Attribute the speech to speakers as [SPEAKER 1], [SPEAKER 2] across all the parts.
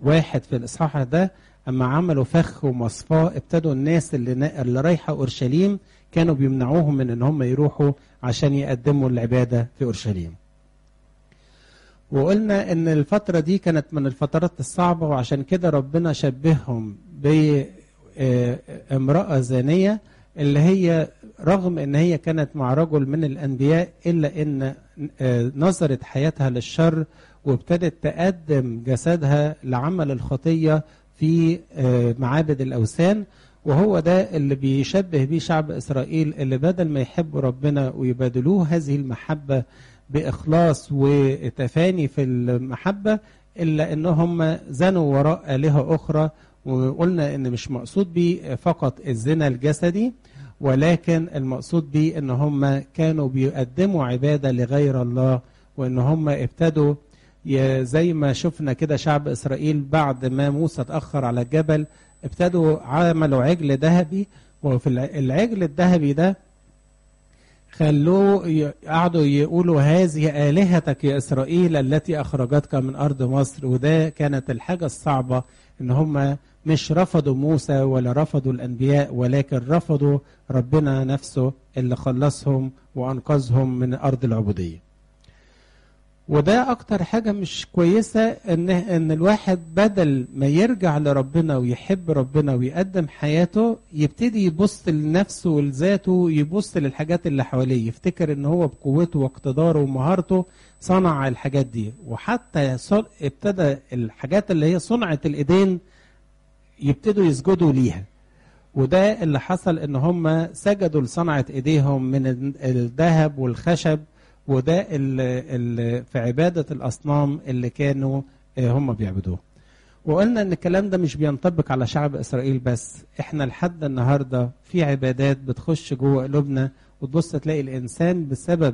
[SPEAKER 1] واحد في الإصحاح ده أما عملوا فخ ومصفاة ابتدوا الناس اللي, نا... اللي رايحة أورشليم كانوا بيمنعوهم من إن هم يروحوا عشان يقدموا العبادة في أورشليم وقلنا ان الفترة دي كانت من الفترات الصعبة وعشان كده ربنا شبههم بامرأة زانية اللي هي رغم ان هي كانت مع رجل من الانبياء الا ان نظرت حياتها للشر وابتدت تقدم جسدها لعمل الخطية في معابد الاوثان وهو ده اللي بيشبه بيه شعب اسرائيل اللي بدل ما يحبوا ربنا ويبادلوه هذه المحبه باخلاص وتفاني في المحبه الا انهم زنوا وراء الهه اخرى وقلنا ان مش مقصود بيه فقط الزنا الجسدي ولكن المقصود بيه ان هم كانوا بيقدموا عباده لغير الله وان هم ابتدوا زي ما شفنا كده شعب اسرائيل بعد ما موسى اتاخر على الجبل ابتدوا عملوا عجل ذهبي وفي العجل الذهبي ده خلوه قعدوا يقولوا هذه آلهتك يا إسرائيل التي أخرجتك من أرض مصر وده كانت الحاجة الصعبة إن هم مش رفضوا موسى ولا رفضوا الأنبياء ولكن رفضوا ربنا نفسه اللي خلصهم وأنقذهم من أرض العبودية وده اكتر حاجة مش كويسة ان ان الواحد بدل ما يرجع لربنا ويحب ربنا ويقدم حياته يبتدي يبص لنفسه ولذاته يبص للحاجات اللي حواليه يفتكر ان هو بقوته واقتداره ومهارته صنع الحاجات دي وحتى ابتدى الحاجات اللي هي صنعة الايدين يبتدوا يسجدوا ليها وده اللي حصل ان هم سجدوا لصنعة ايديهم من الذهب والخشب وده اللي في عبادة الأصنام اللي كانوا هم بيعبدوه وقلنا ان الكلام ده مش بينطبق على شعب اسرائيل بس احنا لحد النهارده في عبادات بتخش جوه قلوبنا وتبص تلاقي الانسان بسبب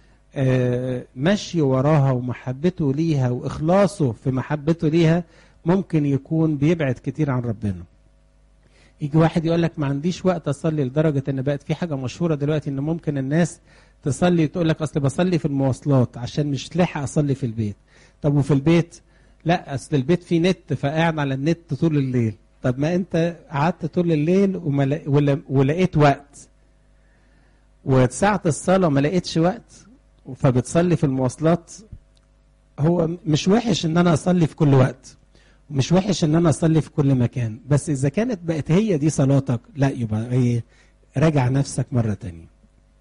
[SPEAKER 1] مشي وراها ومحبته ليها واخلاصه في محبته ليها ممكن يكون بيبعد كتير عن ربنا يجي واحد يقول لك ما عنديش وقت اصلي لدرجه ان بقت في حاجه مشهوره دلوقتي ان ممكن الناس تصلي تقول لك اصل بصلي في المواصلات عشان مش لاحق اصلي في البيت طب وفي البيت لا اصل البيت فيه نت فقاعد على النت طول الليل طب ما انت قعدت طول الليل وما ولقيت وقت وساعة الصلاة ما لقيتش وقت فبتصلي في المواصلات هو مش وحش ان انا اصلي في كل وقت مش وحش ان انا اصلي في كل مكان بس اذا كانت بقت هي دي صلاتك لا يبقى ايه راجع نفسك مرة تانية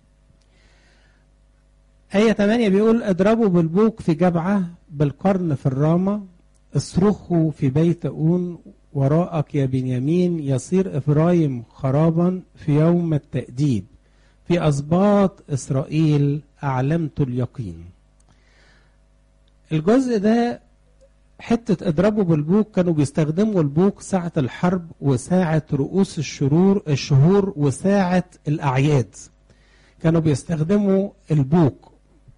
[SPEAKER 1] آية 8 بيقول اضربوا بالبوق في جبعة بالقرن في الرامة اصرخوا في بيت أون وراءك يا بنيامين يصير إفرايم خرابا في يوم التأديب في أسباط إسرائيل أعلمت اليقين الجزء ده حتة اضربوا بالبوق كانوا بيستخدموا البوق ساعة الحرب وساعة رؤوس الشرور الشهور وساعة الأعياد كانوا بيستخدموا البوق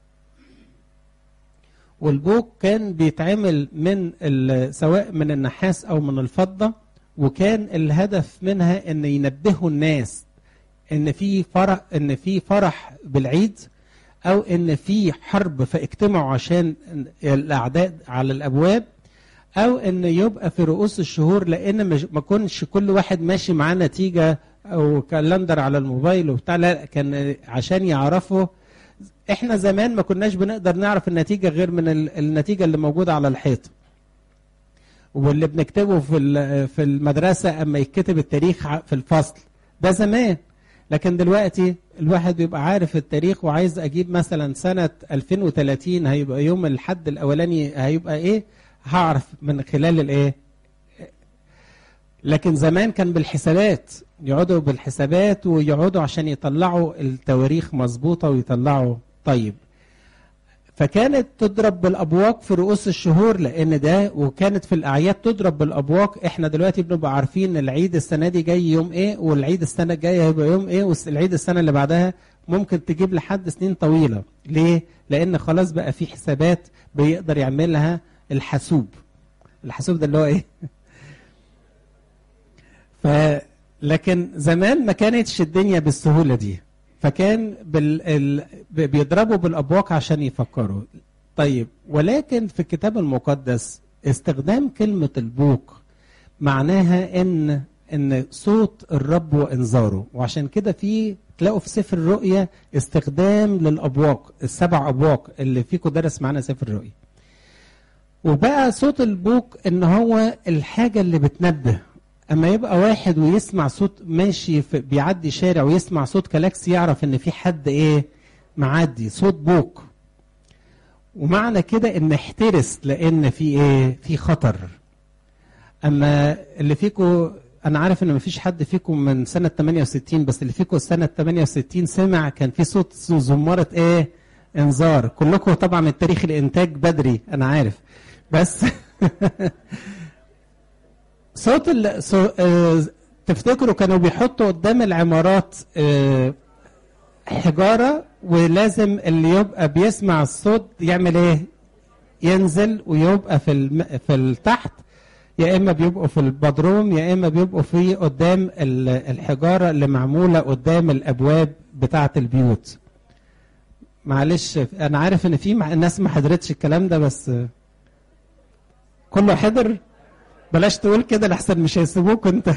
[SPEAKER 1] والبوق كان بيتعمل من سواء من النحاس او من الفضه وكان الهدف منها ان ينبهوا الناس ان في فرح ان في فرح بالعيد او ان في حرب فاجتمعوا عشان الاعداء على الابواب او ان يبقى في رؤوس الشهور لان ما كونش كل واحد ماشي معاه نتيجه او كالندر على الموبايل وبتاع لا كان عشان يعرفوا احنا زمان ما كناش بنقدر نعرف النتيجه غير من النتيجه اللي موجوده على الحيط واللي بنكتبه في في المدرسه اما يتكتب التاريخ في الفصل ده زمان لكن دلوقتي الواحد بيبقى عارف التاريخ وعايز اجيب مثلا سنه 2030 هيبقى يوم الحد الاولاني هيبقى ايه هعرف من خلال الايه لكن زمان كان بالحسابات يقعدوا بالحسابات ويقعدوا عشان يطلعوا التواريخ مظبوطه ويطلعوا طيب فكانت تضرب بالابواق في رؤوس الشهور لان ده وكانت في الاعياد تضرب بالابواق احنا دلوقتي بنبقى عارفين العيد السنه دي جاي يوم ايه والعيد السنه الجايه هيبقى يوم ايه والعيد السنه اللي بعدها ممكن تجيب لحد سنين طويله ليه لان خلاص بقى في حسابات بيقدر يعملها الحاسوب الحاسوب ده اللي هو ايه ف لكن زمان ما كانتش الدنيا بالسهوله دي فكان بال... ال... بيضربوا بالابواق عشان يفكروا طيب ولكن في الكتاب المقدس استخدام كلمة البوق معناها ان ان صوت الرب وانذاره وعشان كده في تلاقوا في سفر الرؤيا استخدام للابواق السبع ابواق اللي فيكم درس معانا سفر الرؤيا وبقى صوت البوق ان هو الحاجه اللي بتنبه اما يبقى واحد ويسمع صوت ماشي في بيعدي شارع ويسمع صوت كلاكس يعرف ان في حد ايه معدي صوت بوق ومعنى كده ان احترس لان في ايه في خطر اما اللي فيكم انا عارف ان مفيش حد فيكم من سنه 68 بس اللي فيكم سنه 68 سمع كان في صوت زماره ايه انذار كلكم طبعا التاريخ الانتاج بدري انا عارف بس صوت ال... صو... آه... تفتكروا كانوا بيحطوا قدام العمارات آه... حجاره ولازم اللي يبقى بيسمع الصوت يعمل ايه ينزل ويبقى في الم... في التحت يا اما بيبقوا في البدروم يا اما بيبقوا في قدام الحجاره اللي معموله قدام الابواب بتاعه البيوت معلش انا عارف ان في ناس ما حضرتش الكلام ده بس كله حضر بلاش تقول كده لحسن مش هيسيبوك انت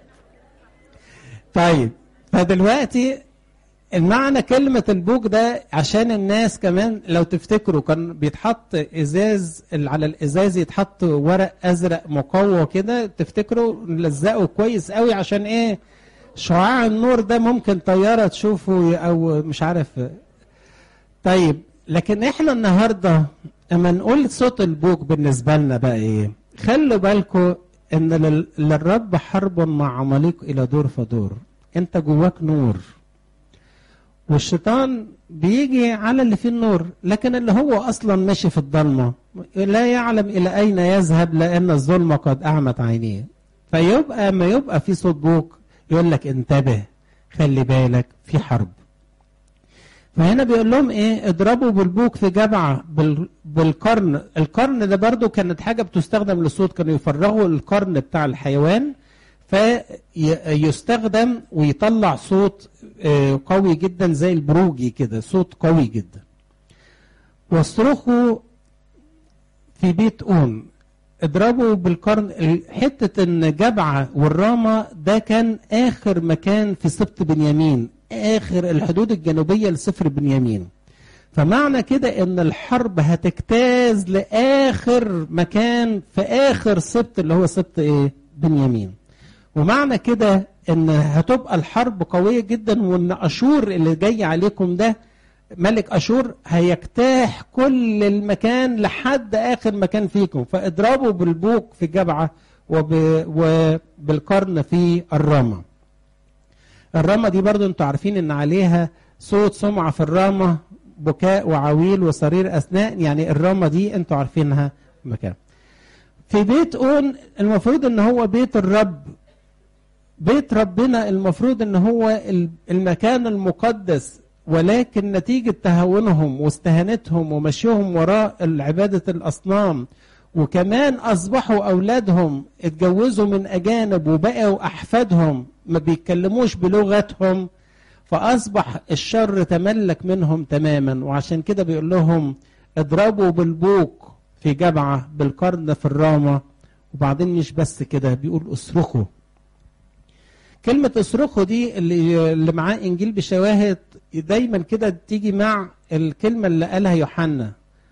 [SPEAKER 1] طيب فدلوقتي المعنى كلمة البوك ده عشان الناس كمان لو تفتكروا كان بيتحط ازاز على الازاز يتحط ورق ازرق مقوى كده تفتكروا نلزقه كويس قوي عشان ايه شعاع النور ده ممكن طيارة تشوفه او مش عارف طيب لكن احنا النهاردة اما نقول صوت البوك بالنسبة لنا بقى ايه خلوا بالكم ان للرب حرب مع عماليق الى دور فدور انت جواك نور والشيطان بيجي على اللي فيه النور لكن اللي هو اصلا ماشي في الضلمه لا يعلم الى اين يذهب لان الظلمه قد اعمت عينيه فيبقى ما يبقى في صوت بوك يقول لك انتبه خلي بالك في حرب فهنا بيقول لهم ايه اضربوا بالبوك في جبعه بال بالقرن القرن ده برضو كانت حاجه بتستخدم للصوت كانوا يفرغوا القرن بتاع الحيوان فيستخدم ويطلع صوت قوي جدا زي البروجي كده صوت قوي جدا واصرخوا في بيت اون اضربوا بالقرن حته ان جبعه والرامه ده كان اخر مكان في سبط بنيامين اخر الحدود الجنوبيه لسفر بنيامين فمعنى كده ان الحرب هتجتاز لاخر مكان في اخر سبط اللي هو سبط ايه بنيامين ومعنى كده ان هتبقى الحرب قويه جدا وان اشور اللي جاي عليكم ده ملك اشور هيجتاح كل المكان لحد اخر مكان فيكم فاضربوا بالبوق في جبعه وب... وبالقرن في الرامه الرامه دي برضو انتوا عارفين ان عليها صوت سمعه في الرامه بكاء وعويل وصرير اثناء يعني الرامه دي انتوا عارفينها مكان في بيت اون المفروض ان هو بيت الرب بيت ربنا المفروض ان هو المكان المقدس ولكن نتيجة تهاونهم واستهانتهم ومشيهم وراء عبادة الأصنام وكمان أصبحوا أولادهم اتجوزوا من أجانب وبقوا أحفادهم ما بيتكلموش بلغتهم فأصبح الشر تملك منهم تماما وعشان كده بيقول لهم اضربوا بالبوق في جبعة بالقرن في الرامة وبعدين مش بس كده بيقول اصرخوا كلمة اصرخوا دي اللي, اللي معاه انجيل بشواهد دايما كده تيجي مع الكلمة اللي قالها يوحنا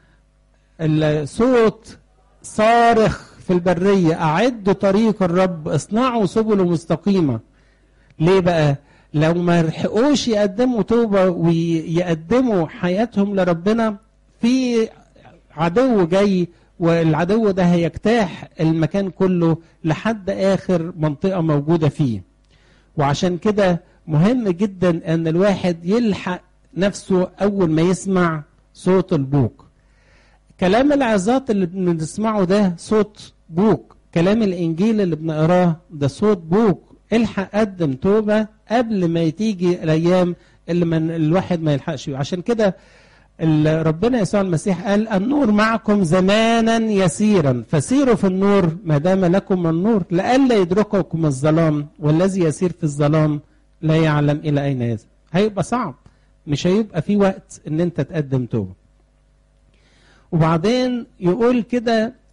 [SPEAKER 1] الصوت صارخ في البرية أعدوا طريق الرب اصنعوا سبله مستقيمة ليه بقى لو ما لحقوش يقدموا توبة ويقدموا حياتهم لربنا في عدو جاي والعدو ده هيجتاح المكان كله لحد آخر منطقة موجودة فيه وعشان كده مهم جدا ان الواحد يلحق نفسه اول ما يسمع صوت البوق كلام العظات اللي بنسمعه ده صوت بوق كلام الانجيل اللي بنقراه ده صوت بوق الحق قدم توبه قبل ما تيجي الايام اللي من الواحد ما يلحقش عشان كده ربنا يسوع المسيح قال النور معكم زمانا يسيرا فسيروا في النور ما دام لكم النور لئلا يدرككم الظلام والذي يسير في الظلام لا يعلم الى اين يذهب هيبقى صعب مش هيبقى في وقت ان انت تقدم توبه وبعدين يقول كده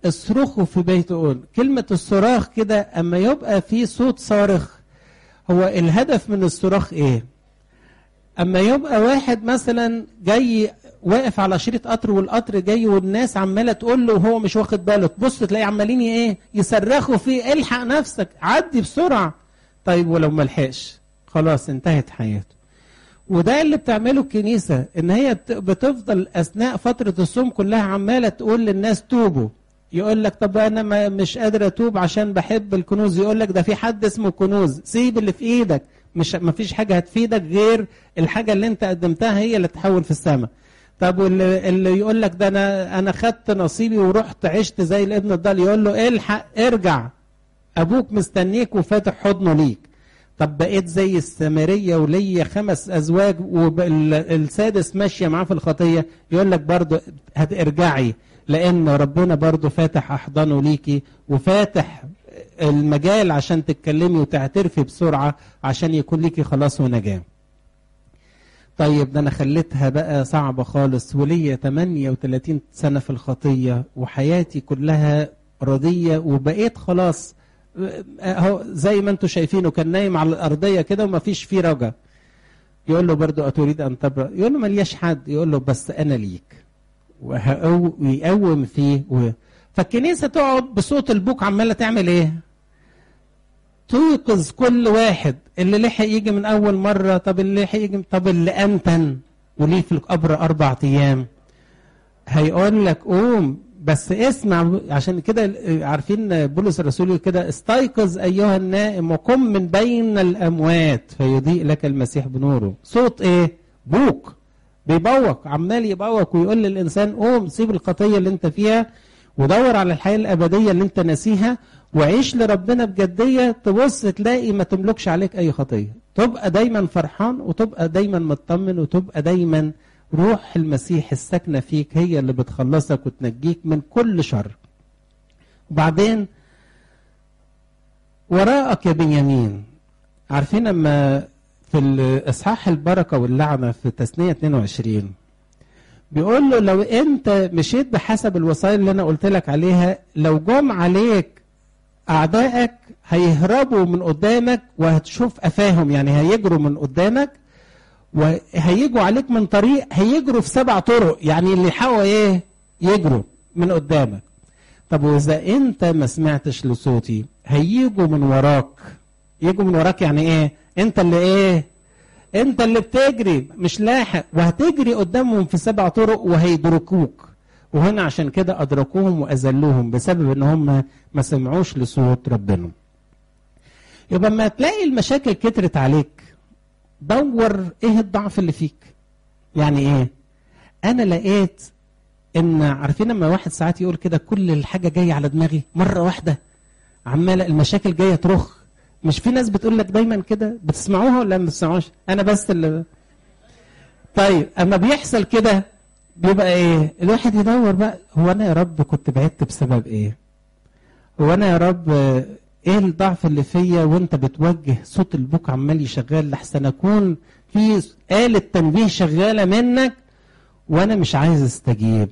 [SPEAKER 1] اصرخوا في بيت اون كلمة الصراخ كده اما يبقى في صوت صارخ هو الهدف من الصراخ ايه اما يبقى واحد مثلا جاي واقف على شريط قطر والقطر جاي والناس عماله تقول له وهو مش واخد باله تبص تلاقي عمالين ايه يصرخوا فيه الحق نفسك عدي بسرعه طيب ولو ما لحقش خلاص انتهت حياته وده اللي بتعمله الكنيسه ان هي بتفضل اثناء فتره الصوم كلها عماله تقول للناس توبوا يقول لك طب انا ما مش قادر اتوب عشان بحب الكنوز يقول لك ده في حد اسمه كنوز سيب اللي في ايدك مش ما فيش حاجه هتفيدك غير الحاجه اللي انت قدمتها هي اللي تحول في السماء طب واللي اللي يقول لك ده انا انا خدت نصيبي ورحت عشت زي الابن الضال يقول له الحق ارجع ابوك مستنيك وفاتح حضنه ليك طب بقيت زي السامريه وليا خمس ازواج والسادس ماشيه معاه في الخطيه يقول لك برضه هترجعي لان ربنا برضه فاتح احضانه ليكي وفاتح المجال عشان تتكلمي وتعترفي بسرعه عشان يكون ليكي خلاص ونجاه طيب ده انا خليتها بقى صعبة خالص وليا 38 سنة في الخطية وحياتي كلها رضية وبقيت خلاص اهو زي ما انتم شايفينه كان نايم على الأرضية كده وما فيش فيه رجا يقول له برضو أتريد أن تبرأ يقول له ملياش حد يقول له بس أنا ليك ويقوم فيه و... فالكنيسة تقعد بصوت البوك عمالة تعمل ايه توقظ كل واحد اللي لحق يجي من اول مره طب اللي لحق يجي طب اللي انتن وليه في القبر اربع ايام هيقول لك قوم بس اسمع عشان كده عارفين بولس الرسول كده استيقظ ايها النائم وقم من بين الاموات فيضيء لك المسيح بنوره صوت ايه بوك بيبوق عمال يبوق ويقول للانسان قوم سيب الخطيه اللي انت فيها ودور على الحياه الابديه اللي انت ناسيها وعيش لربنا بجدية تبص تلاقي ما تملكش عليك أي خطية تبقى دايما فرحان وتبقى دايما مطمن وتبقى دايما روح المسيح الساكنة فيك هي اللي بتخلصك وتنجيك من كل شر وبعدين وراءك يا بنيامين عارفين لما في الإصحاح البركة واللعنة في تثنية 22 بيقول له لو أنت مشيت بحسب الوصايا اللي أنا قلت لك عليها لو جم عليك أعدائك هيهربوا من قدامك وهتشوف أفاهم يعني هيجروا من قدامك وهيجوا عليك من طريق هيجروا في سبع طرق يعني اللي يحاولوا إيه يجروا من قدامك طب وإذا أنت ما سمعتش لصوتي هيجوا من وراك يجوا من وراك يعني إيه أنت اللي إيه أنت اللي بتجري مش لاحق وهتجري قدامهم في سبع طرق وهيدركوك وهنا عشان كده أدركوهم وأذلوهم بسبب إن هم ما سمعوش لصوت ربنا. يبقى لما تلاقي المشاكل كترت عليك دور إيه الضعف اللي فيك. يعني إيه؟ أنا لقيت إن عارفين لما واحد ساعات يقول كده كل الحاجة جاية على دماغي مرة واحدة عمالة المشاكل جاية ترخ مش في ناس بتقول لك دايما كده بتسمعوها ولا ما بتسمعوش؟ أنا بس اللي طيب أما بيحصل كده بيبقى ايه الواحد يدور بقى هو انا يا رب كنت بعدت بسبب ايه هو انا يا رب ايه الضعف اللي فيا وانت بتوجه صوت البوك عمال يشغل لحسن اكون في آلة تنبيه شغالة منك وانا مش عايز استجيب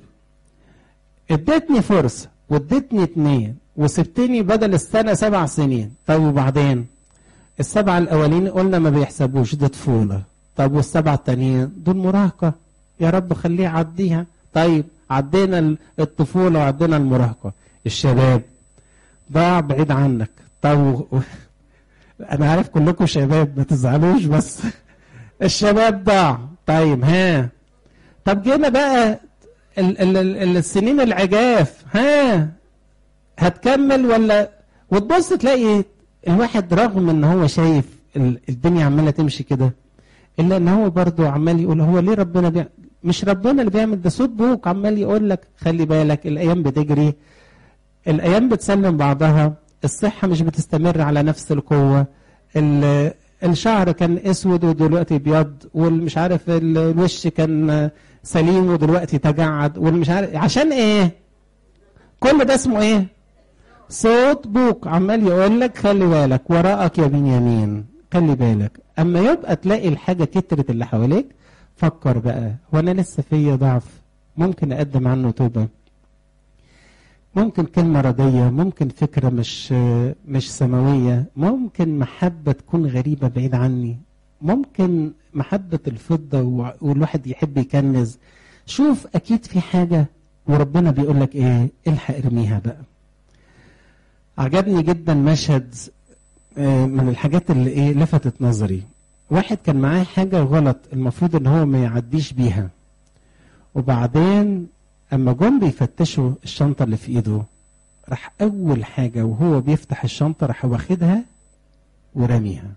[SPEAKER 1] اديتني فرصة واديتني اتنين وسبتني بدل السنة سبع سنين طب وبعدين السبعة الأولين قلنا ما بيحسبوش دي طفولة طب والسبعة التانيين دول مراهقة يا رب خليه يعديها طيب عدينا الطفولة وعدينا المراهقة الشباب ضاع بعيد عنك طب أنا عارف كلكم شباب ما تزعلوش بس الشباب ضاع طيب ها طب جينا بقى ال ال ال السنين العجاف ها هتكمل ولا وتبص تلاقي الواحد رغم ان هو شايف الدنيا عماله تمشي كده الا ان هو برضه عمال يقول هو ليه ربنا بيعمل مش ربنا اللي بيعمل ده صوت بوك عمال يقول لك خلي بالك الايام بتجري الايام بتسلم بعضها الصحه مش بتستمر على نفس القوه الشعر كان اسود ودلوقتي ابيض والمش عارف الوش كان سليم ودلوقتي تجعد والمش عارف عشان ايه كل ده اسمه ايه صوت بوك عمال يقول لك خلي بالك وراءك يا بنيامين خلي بالك اما يبقى تلاقي الحاجه كترت اللي حواليك فكر بقى هو انا لسه فيا ضعف ممكن اقدم عنه توبه ممكن كلمة ردية ممكن فكرة مش مش سماوية ممكن محبة تكون غريبة بعيد عني ممكن محبة الفضة والواحد يحب يكنز شوف أكيد في حاجة وربنا بيقول لك إيه الحق ارميها بقى عجبني جدا مشهد من الحاجات اللي إيه لفتت نظري واحد كان معاه حاجة غلط المفروض إن هو ما يعديش بيها وبعدين اما جم بيفتشوا الشنطه اللي في ايده راح اول حاجه وهو بيفتح الشنطه راح واخدها ورميها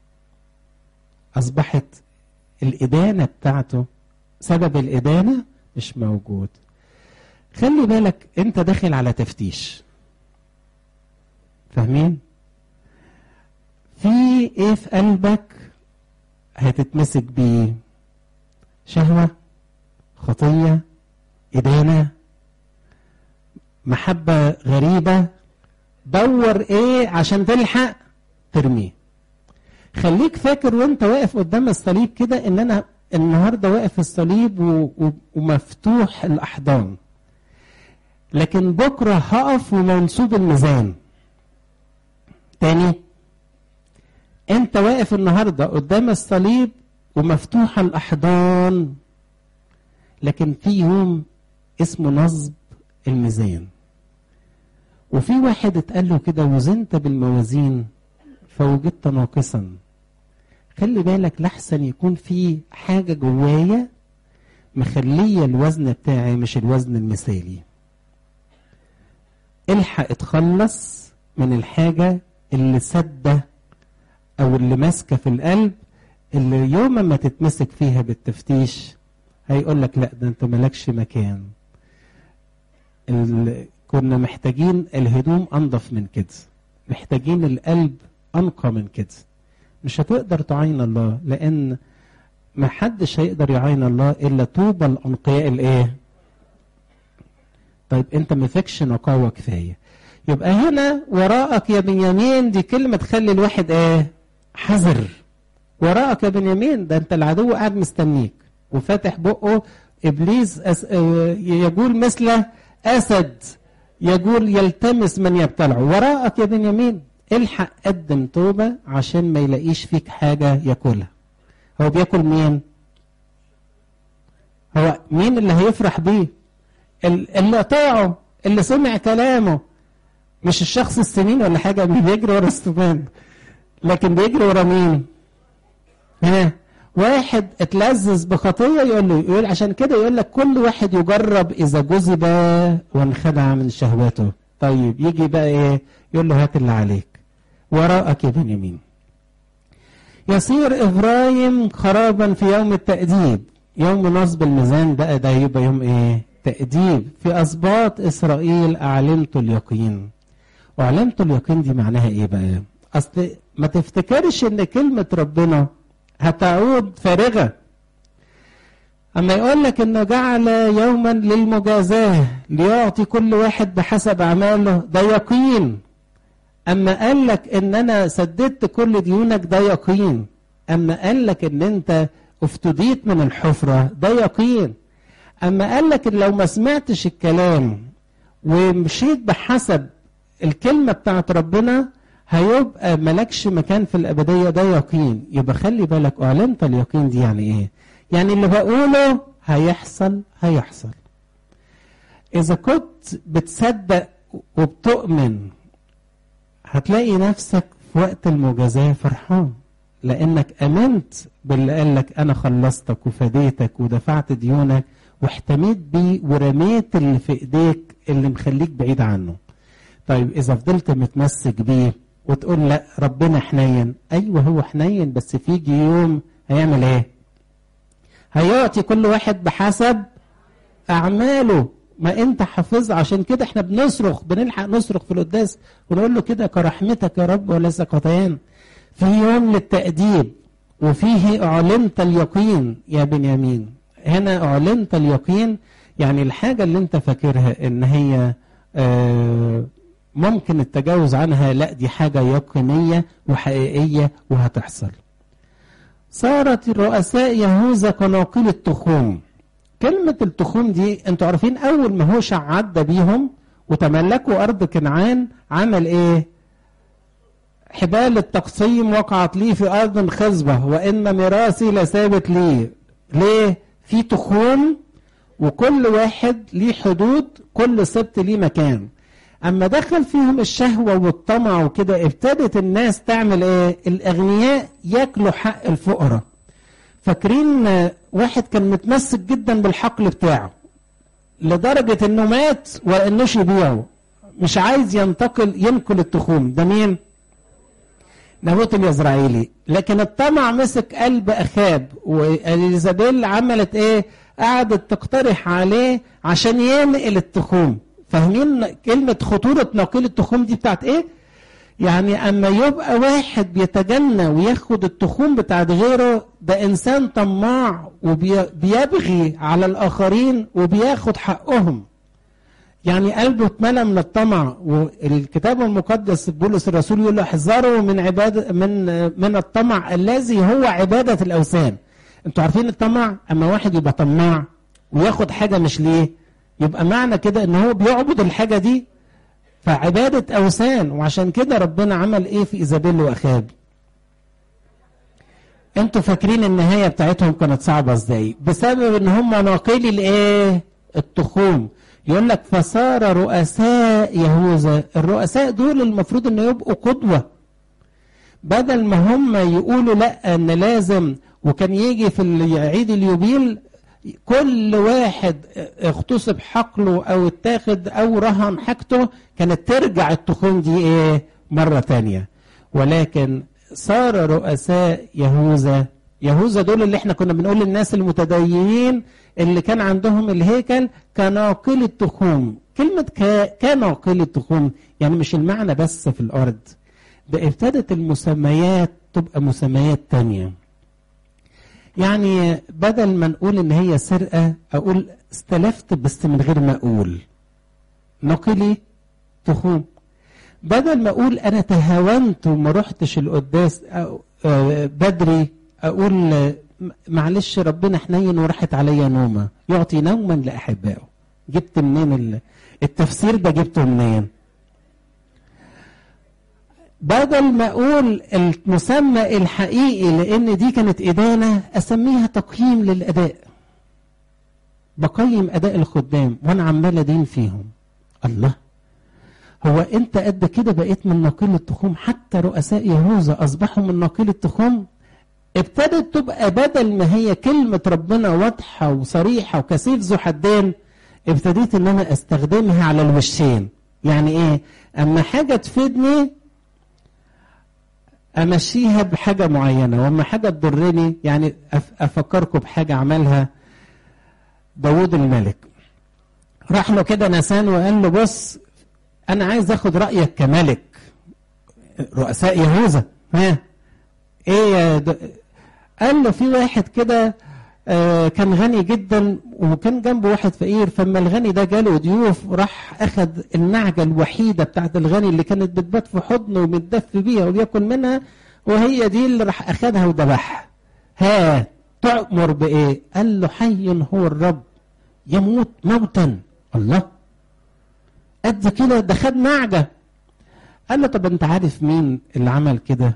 [SPEAKER 1] اصبحت الادانه بتاعته سبب الادانه مش موجود خلي بالك انت داخل على تفتيش فاهمين في ايه في قلبك هتتمسك بيه شهوه خطيه إدانة محبة غريبة دور إيه عشان تلحق ترميه خليك فاكر وانت واقف قدام الصليب كده ان انا النهارده واقف الصليب ومفتوح الاحضان لكن بكره هقف ومنصوب الميزان تاني انت واقف النهارده قدام الصليب ومفتوحه الاحضان لكن في يوم اسمه نصب الميزان وفي واحد اتقال له كده وزنت بالموازين فوجدت ناقصا خلي بالك لحسن يكون في حاجة جوايا مخلية الوزن بتاعي مش الوزن المثالي الحق اتخلص من الحاجة اللي سدة او اللي ماسكة في القلب اللي يوم ما تتمسك فيها بالتفتيش هيقول لك لا ده انت مالكش مكان كنا محتاجين الهدوم انضف من كده محتاجين القلب انقى من كده مش هتقدر تعين الله لان ما حدش هيقدر يعين الله الا طوبى الانقياء الايه طيب انت ما فيكش نقاوه كفايه يبقى هنا وراءك يا بنيامين دي كلمه تخلي الواحد ايه حذر وراءك يا بنيامين ده انت العدو قاعد مستنيك وفاتح بقه ابليس أس... يقول مثل اسد يقول يلتمس من يبتلعه وراءك يا بنيامين الحق قدم توبه عشان ما يلاقيش فيك حاجه ياكلها هو بياكل مين هو مين اللي هيفرح بيه اللي قطعه اللي سمع كلامه مش الشخص السنين ولا حاجه اللي بيجري ورا السبان لكن بيجري ورا مين ها واحد اتلذذ بخطيه يقول له يقول عشان كده يقول لك كل واحد يجرب اذا جذب وانخدع من شهواته طيب يجي بقى ايه يقول له هات اللي عليك وراءك يا بنيامين يصير ابراهيم خرابا في يوم التأديب يوم نصب الميزان بقى ده يبقى يوم ايه تأديب في اسباط اسرائيل اعلنت اليقين واعلنت اليقين دي معناها ايه بقى اصل ما تفتكرش ان كلمه ربنا هتعود فارغة أما يقول لك إنه جعل يوما للمجازاة ليعطي كل واحد بحسب أعماله ده يقين أما قال لك إن أنا سددت كل ديونك ده يقين أما قال لك إن أنت افتديت من الحفرة ده يقين أما قال لك إن لو ما سمعتش الكلام ومشيت بحسب الكلمة بتاعت ربنا هيبقى ملكش مكان في الأبدية ده يقين يبقى خلي بالك أعلنت اليقين دي يعني إيه يعني اللي بقوله هيحصل هيحصل إذا كنت بتصدق وبتؤمن هتلاقي نفسك في وقت المجازاة فرحان لأنك أمنت باللي قال لك أنا خلصتك وفديتك ودفعت ديونك واحتميت بيه ورميت اللي في إيديك اللي مخليك بعيد عنه طيب إذا فضلت متمسك بيه وتقول لا ربنا حنين ايوه هو حنين بس فيجي يوم هيعمل ايه هيعطي كل واحد بحسب اعماله ما انت حافظ عشان كده احنا بنصرخ بنلحق نصرخ في القداس ونقول له كده كرحمتك يا رب وليس خطايان في يوم للتأديب وفيه أعلنت اليقين يا بنيامين هنا أعلنت اليقين يعني الحاجة اللي انت فاكرها ان هي آه ممكن التجاوز عنها لا دي حاجة يقينية وحقيقية وهتحصل صارت رؤساء يهوذا قناقيل التخوم كلمة التخوم دي انتوا عارفين أول ما هوشع عدى بيهم وتملكوا ارض كنعان عمل ايه حبال التقسيم وقعت لي في ارض خصبه وان ميراثي لثابت لي ليه في تخوم وكل واحد ليه حدود كل سبت ليه مكان اما دخل فيهم الشهوه والطمع وكده ابتدت الناس تعمل ايه الاغنياء ياكلوا حق الفقراء فاكرين واحد كان متمسك جدا بالحقل بتاعه لدرجه انه مات وانوش يبيعه مش عايز ينتقل ينقل التخوم ده مين نابوت اليزرعيلي لكن الطمع مسك قلب اخاب واليزابيل عملت ايه قعدت تقترح عليه عشان ينقل التخوم فاهمين كلمة خطورة نقيل التخوم دي بتاعت ايه يعني اما يبقى واحد بيتجنى وياخد التخوم بتاعت غيره ده انسان طماع وبيبغي على الاخرين وبياخد حقهم يعني قلبه اتملى من الطمع والكتاب المقدس بولس الرسول يقول له احذروا من عباده من من الطمع الذي هو عباده الاوثان انتوا عارفين الطمع اما واحد يبقى طماع وياخد حاجه مش ليه يبقى معنى كده ان هو بيعبد الحاجه دي فعباده اوثان وعشان كده ربنا عمل ايه في ايزابيل واخاب انتوا فاكرين النهايه بتاعتهم كانت صعبه ازاي بسبب ان هم ناقلي الايه التخوم يقول لك فصار رؤساء يهوذا الرؤساء دول المفروض ان يبقوا قدوه بدل ما هم يقولوا لا ان لازم وكان يجي في عيد اليوبيل كل واحد اغتصب حقله او اتاخد او رهن حاجته كانت ترجع التخوم دي ايه مرة تانية ولكن صار رؤساء يهوذا يهوذا دول اللي احنا كنا بنقول للناس المتدينين اللي كان عندهم الهيكل كناقل التخوم كلمة كناقل التخوم يعني مش المعنى بس في الأرض ده ابتدت المسميات تبقى مسميات تانية يعني بدل ما نقول ان هي سرقة اقول استلفت بس من غير ما اقول نقلي تخوم بدل ما اقول انا تهاونت وما رحتش القداس بدري اقول معلش ربنا حنين وراحت عليا نومه يعطي نوما لاحبائه جبت منين التفسير ده جبته منين بدل ما اقول المسمى الحقيقي لان دي كانت ادانه اسميها تقييم للاداء بقيم اداء الخدام وانا عمال ادين فيهم الله هو انت قد كده بقيت من ناقل التخوم حتى رؤساء يهوذا اصبحوا من ناقل التخوم ابتدت تبقى بدل ما هي كلمة ربنا واضحة وصريحة وكسيف ذو حدين ابتديت ان انا استخدمها على الوشين يعني ايه اما حاجة تفيدني امشيها بحاجة معينة واما حاجة تضرني يعني افكركم بحاجة عملها داود الملك راح له كده نسان وقال له بص انا عايز اخد رايك كملك رؤساء يهوذا ها ايه يا د... قال له في واحد كده آه كان غني جدا وكان جنبه واحد فقير فاما الغني ده جاله ضيوف راح اخد النعجه الوحيده بتاعت الغني اللي كانت بتبات في حضنه ومتدفي بيها وبياكل منها وهي دي اللي راح اخدها وذبحها ها تؤمر بايه؟ قال له حي هو الرب يموت موتا الله قد كده ده خد نعجه قال له طب انت عارف مين اللي عمل كده؟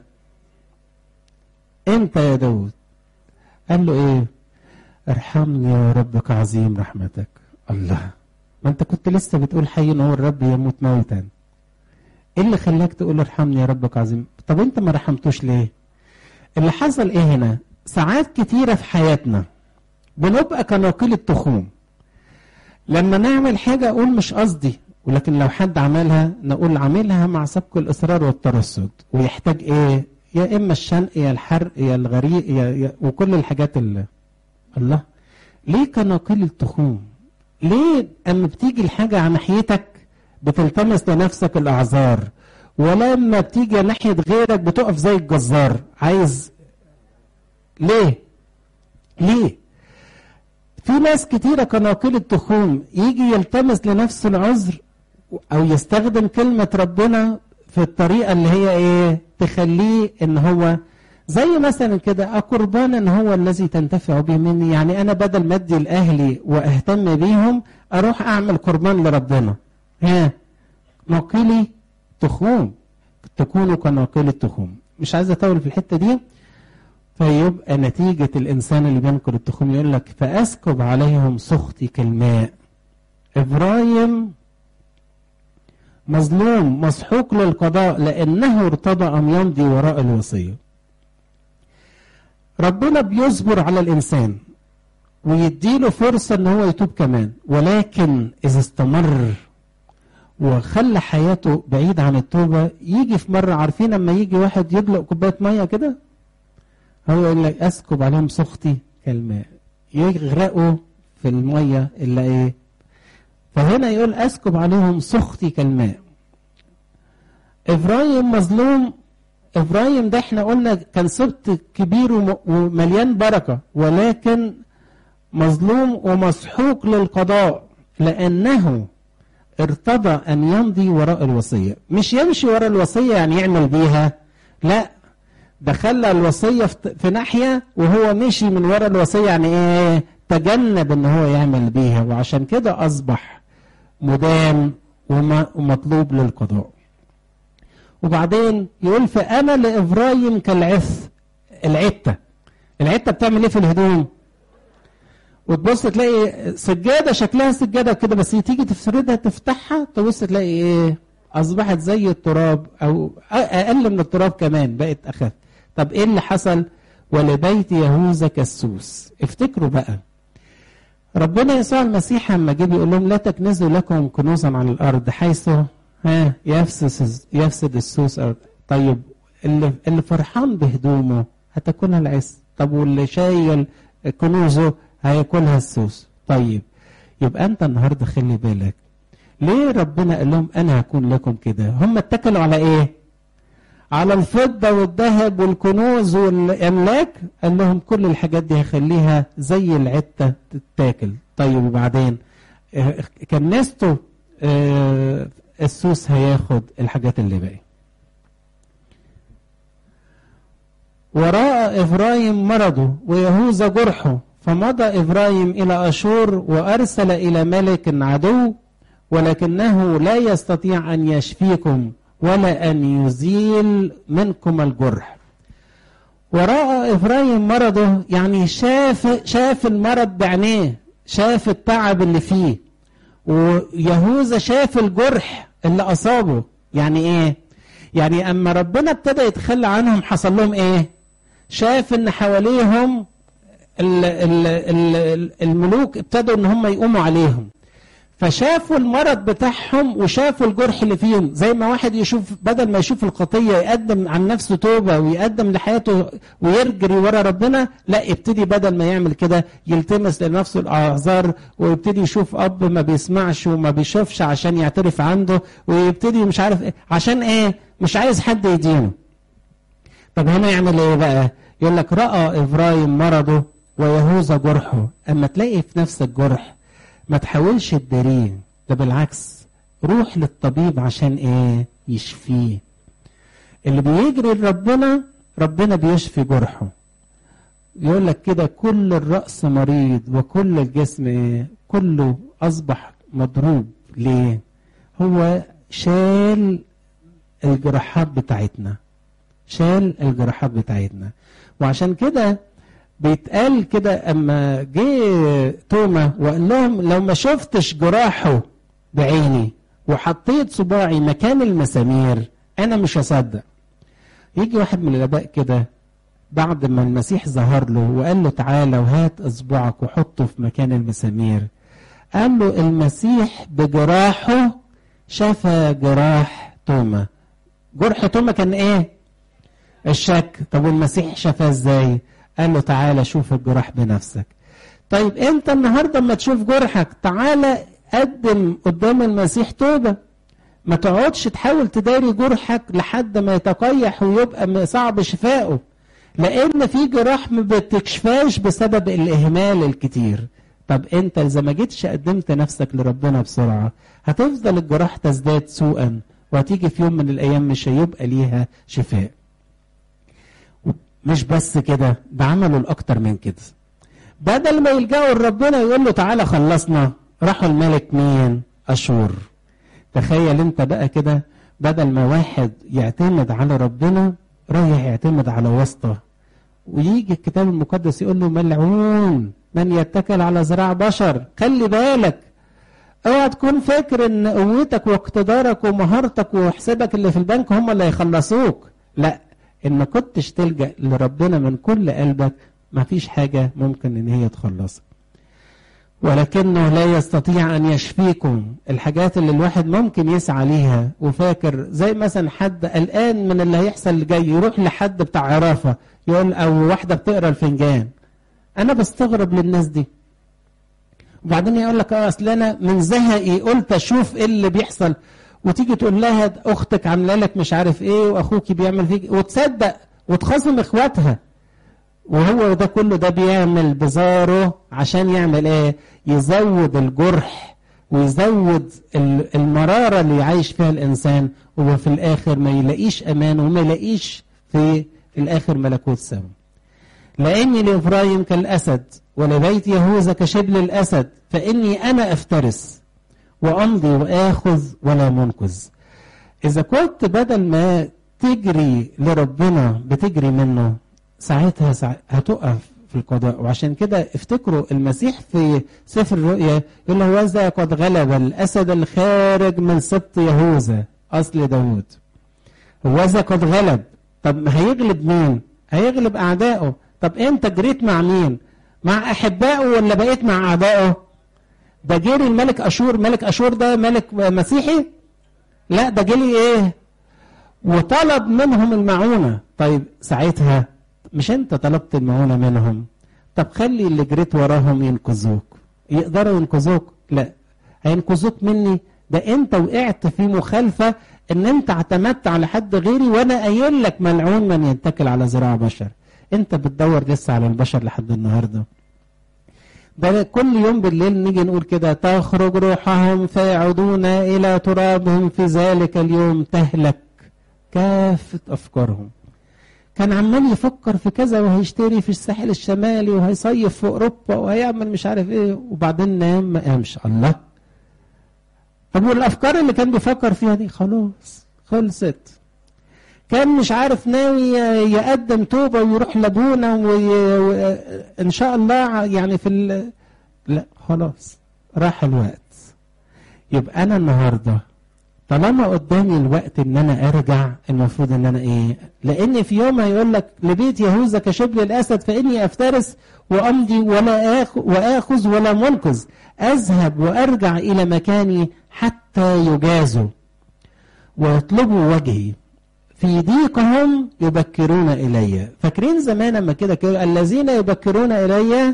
[SPEAKER 1] انت يا داود قال له ايه ارحمني يا رب كعظيم رحمتك الله ما انت كنت لسه بتقول حي هو الرب يموت موتا ايه اللي خلاك تقول ارحمني يا رب كعظيم طب انت ما رحمتوش ليه اللي حصل ايه هنا ساعات كتيره في حياتنا بنبقى كناقل التخوم لما نعمل حاجه اقول مش قصدي ولكن لو حد عملها نقول عاملها مع سبق الاصرار والترصد ويحتاج ايه يا اما الشنق يا الحرق يا الغريق يا, يا وكل الحاجات اللي الله ليه كناقل التخوم ليه اما بتيجي الحاجه على ناحيتك بتلتمس لنفسك الاعذار ولما بتيجي ناحيه غيرك بتقف زي الجزار عايز ليه ليه في ناس كتيره كناقل التخوم يجي يلتمس لنفسه العذر او يستخدم كلمه ربنا في الطريقه اللي هي ايه تخليه ان هو زي مثلا كده قربانا هو الذي تنتفع به مني يعني انا بدل ما ادي لاهلي واهتم بيهم اروح اعمل قربان لربنا ها ناقلي تخوم تكونوا كناقلي التخوم مش عايز اطول في الحته دي فيبقى نتيجة الإنسان اللي بينقل التخوم يقول لك فأسكب عليهم سخطي كالماء إبراهيم مظلوم مسحوق للقضاء لأنه ارتضى أن يمضي وراء الوصية ربنا بيصبر على الإنسان ويديله فرصة ان هو يتوب كمان ولكن اذا استمر وخلى حياته بعيد عن التوبة يجي في مرة عارفين لما يجي واحد يدلق كوباية مية كده هو يقول لك اسكب عليهم سخطي كالماء يغرقوا في المية اللي ايه فهنا يقول اسكب عليهم سخطي كالماء ابراهيم مظلوم ابراهيم ده احنا قلنا كان سبط كبير ومليان بركة ولكن مظلوم ومسحوق للقضاء لأنه ارتضى أن يمضي وراء الوصية مش يمشي وراء الوصية يعني يعمل بيها لا ده خلى الوصية في ناحية وهو مشي من وراء الوصية يعني ايه تجنب ان هو يعمل بيها وعشان كده أصبح مدان ومطلوب للقضاء وبعدين يقول فأنا لإبراهيم كالعث العتة العتة بتعمل ايه في الهدوم وتبص تلاقي سجاده شكلها سجاده كده بس تيجي تفردها تفتحها تبص تلاقي ايه اصبحت زي التراب او اقل من التراب كمان بقت اخف طب ايه اللي حصل ولبيت يهوذا كالسوس افتكروا بقى ربنا يسوع المسيح لما جه بيقول لهم لا تكنزوا لكم كنوزا على الارض حيث ها يفسد يفسد السوس طيب اللي اللي فرحان بهدومه هتاكلها العز طب واللي شايل كنوزه هياكلها السوس طيب يبقى انت النهارده خلي بالك ليه ربنا قال لهم انا هكون لكم كده هم اتكلوا على ايه على الفضة والذهب والكنوز والاملاك قال لهم كل الحاجات دي هخليها زي العتة تتاكل طيب وبعدين كنستوا آه السوس هياخد الحاجات اللي باقي وراء افرايم مرضه ويهوذا جرحه فمضى إبراهيم إلى أشور وأرسل إلى ملك عدو ولكنه لا يستطيع أن يشفيكم ولا أن يزيل منكم الجرح ورأى إبراهيم مرضه يعني شاف شاف المرض بعينيه شاف التعب اللي فيه ويهوذا شاف الجرح اللي أصابه يعني إيه؟ يعني أما ربنا ابتدى يتخلى عنهم حصل لهم إيه؟ شاف إن حواليهم ال ال ال الملوك ابتدوا ان هم يقوموا عليهم فشافوا المرض بتاعهم وشافوا الجرح اللي فيهم زي ما واحد يشوف بدل ما يشوف الخطيه يقدم عن نفسه توبه ويقدم لحياته ويرجري ورا ربنا لا يبتدي بدل ما يعمل كده يلتمس لنفسه الاعذار ويبتدي يشوف اب ما بيسمعش وما بيشوفش عشان يعترف عنده ويبتدي مش عارف ايه عشان ايه مش عايز حد يدينه طب هنا يعمل ايه بقى يقول لك راى ابراهيم مرضه ويهوذا جرحه اما تلاقي في نفسك جرح ما تحاولش تداريه ده بالعكس روح للطبيب عشان ايه يشفيه اللي بيجري لربنا ربنا بيشفي جرحه يقول لك كده كل الرأس مريض وكل الجسم ايه كله اصبح مضروب ليه هو شال الجراحات بتاعتنا شال الجراحات بتاعتنا وعشان كده بيتقال كده اما جه توما وقال لهم لو ما شفتش جراحه بعيني وحطيت صباعي مكان المسامير انا مش هصدق يجي واحد من الاباء كده بعد ما المسيح ظهر له وقال له تعالى وهات اصبعك وحطه في مكان المسامير قال له المسيح بجراحه شفى جراح توما جرح توما كان ايه الشك طب والمسيح شفاه ازاي قال له تعالى شوف الجراح بنفسك طيب انت النهارده اما تشوف جرحك تعالى قدم قدام المسيح توبه ما تقعدش تحاول تداري جرحك لحد ما يتقيح ويبقى صعب شفائه لان في جراح ما بتكشفاش بسبب الاهمال الكتير طب انت اذا ما جيتش قدمت نفسك لربنا بسرعه هتفضل الجراح تزداد سوءا وهتيجي في يوم من الايام مش هيبقى ليها شفاء مش بس كده ده عملوا الاكتر من كده بدل ما يلجأوا لربنا يقول له تعالى خلصنا راحوا الملك مين اشور تخيل انت بقى كده بدل ما واحد يعتمد على ربنا رايح يعتمد على واسطة ويجي الكتاب المقدس يقول له ملعون من يتكل على ذراع بشر خلي بالك اوعى تكون فاكر ان قوتك واقتدارك ومهارتك وحسابك اللي في البنك هم اللي هيخلصوك لا ان كنتش تلجأ لربنا من كل قلبك مفيش حاجة ممكن ان هي تخلصك ولكنه لا يستطيع أن يشفيكم الحاجات اللي الواحد ممكن يسعى ليها وفاكر زي مثلا حد قلقان من اللي هيحصل اللي جاي يروح لحد بتاع عرافة يقول أو واحدة بتقرا الفنجان أنا بستغرب للناس دي وبعدين يقول لك اه اصل انا من زهقي قلت اشوف ايه اللي بيحصل وتيجي تقول لها اختك عامله لك مش عارف ايه واخوكي بيعمل فيك وتصدق وتخاصم اخواتها وهو ده كله ده بيعمل بزاره عشان يعمل ايه يزود الجرح ويزود المرارة اللي يعيش فيها الإنسان وفي الآخر ما يلاقيش أمان وما يلاقيش في الآخر ملكوت السماء لأني لإبراهيم كالأسد ولبيت يهوذا كشبل الأسد فإني أنا أفترس وأمضي وآخذ ولا منقذ إذا كنت بدل ما تجري لربنا بتجري منه ساعتها ساعتها هتقف في القضاء وعشان كده افتكروا المسيح في سفر الرؤيا يقول له وذا قد غلب الأسد الخارج من سبط يهوذا أصل داوود وذا قد غلب طب هيغلب مين؟ هيغلب أعدائه طب أنت جريت مع مين؟ مع أحبائه ولا بقيت مع أعدائه؟ ده جري الملك أشور ملك أشور ده ملك مسيحي؟ لا ده جري إيه؟ وطلب منهم المعونة طيب ساعتها مش انت طلبت المعونة منهم طب خلي اللي جريت وراهم ينقذوك يقدروا ينقذوك لا هينقذوك مني ده انت وقعت في مخالفة ان انت اعتمدت على حد غيري وانا قايل لك ملعون من يتكل على ذراع بشر انت بتدور لسه على البشر لحد النهارده ده كل يوم بالليل نيجي نقول كده تخرج روحهم فيعودون الى ترابهم في ذلك اليوم تهلك كافة افكارهم كان عمال يفكر في كذا وهيشتري في الساحل الشمالي وهيصيف في اوروبا وهيعمل مش عارف ايه وبعدين نام ما قامش الله طب والافكار اللي كان بيفكر فيها دي خلاص خلصت كان مش عارف ناوي يقدم توبه ويروح لابونا وان شاء الله يعني في ال... لا خلاص راح الوقت يبقى انا النهارده طالما قدامي الوقت ان انا ارجع المفروض ان انا ايه لان في يوم هيقول لك لبيت يهوذا كشبل الاسد فاني افترس وامضي ولا آخ واخذ ولا منقذ اذهب وارجع الى مكاني حتى يجازوا ويطلبوا وجهي في ضيقهم يبكرون الي فاكرين زمان لما كده كده الذين يبكرون الي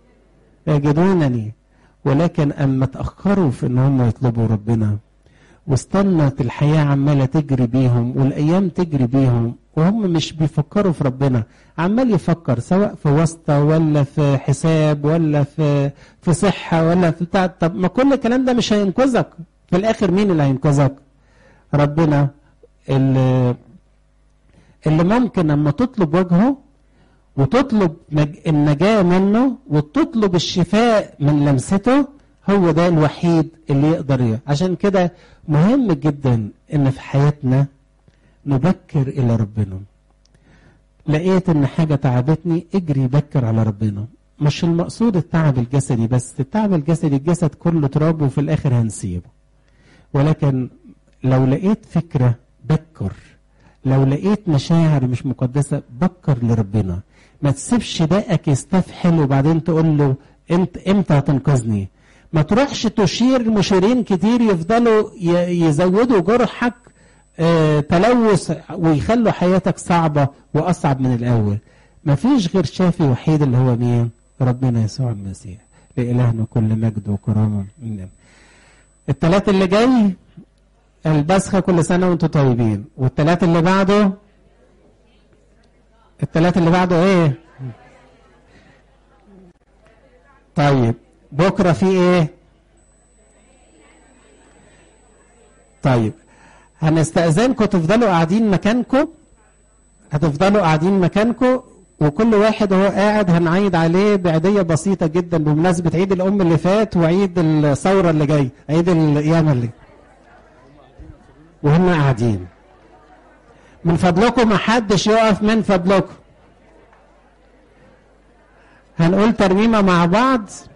[SPEAKER 1] يجدونني ولكن اما تاخروا في ان هم يطلبوا ربنا واستنت الحياة عمالة تجري بيهم والأيام تجري بيهم وهم مش بيفكروا في ربنا عمال يفكر سواء في واسطة ولا في حساب ولا في في صحة ولا في بتاع طب ما كل الكلام ده مش هينقذك في الآخر مين اللي هينقذك؟ ربنا اللي اللي ممكن لما تطلب وجهه وتطلب النجاة منه وتطلب الشفاء من لمسته هو ده الوحيد اللي يقدر يه. عشان كده مهم جدا ان في حياتنا نبكر الى ربنا لقيت ان حاجه تعبتني اجري بكر على ربنا مش المقصود التعب الجسدي بس التعب الجسدي الجسد كله تراب وفي الاخر هنسيبه ولكن لو لقيت فكره بكر لو لقيت مشاعر مش مقدسه بكر لربنا ما تسيبش دقك يستفحل وبعدين تقول له انت امتى هتنقذني ما تروحش تشير مشيرين كتير يفضلوا يزودوا جرحك اه تلوث ويخلوا حياتك صعبة وأصعب من الأول ما فيش غير شافي وحيد اللي هو مين ربنا يسوع المسيح لإلهنا كل مجد وكرامة مننا الثلاث اللي جاي البسخة كل سنة وانتم طيبين والثلاث اللي بعده الثلاث اللي بعده ايه طيب بكرة في ايه طيب هنستأذنكم تفضلوا قاعدين مكانكم هتفضلوا قاعدين مكانكم وكل واحد وهو قاعد هنعيد عليه بعيدية بسيطة جدا بمناسبة عيد الأم اللي فات وعيد الثورة اللي جاي عيد القيامة اللي وهم قاعدين من فضلكم ما حدش يقف من فضلكم هنقول ترنيمة مع بعض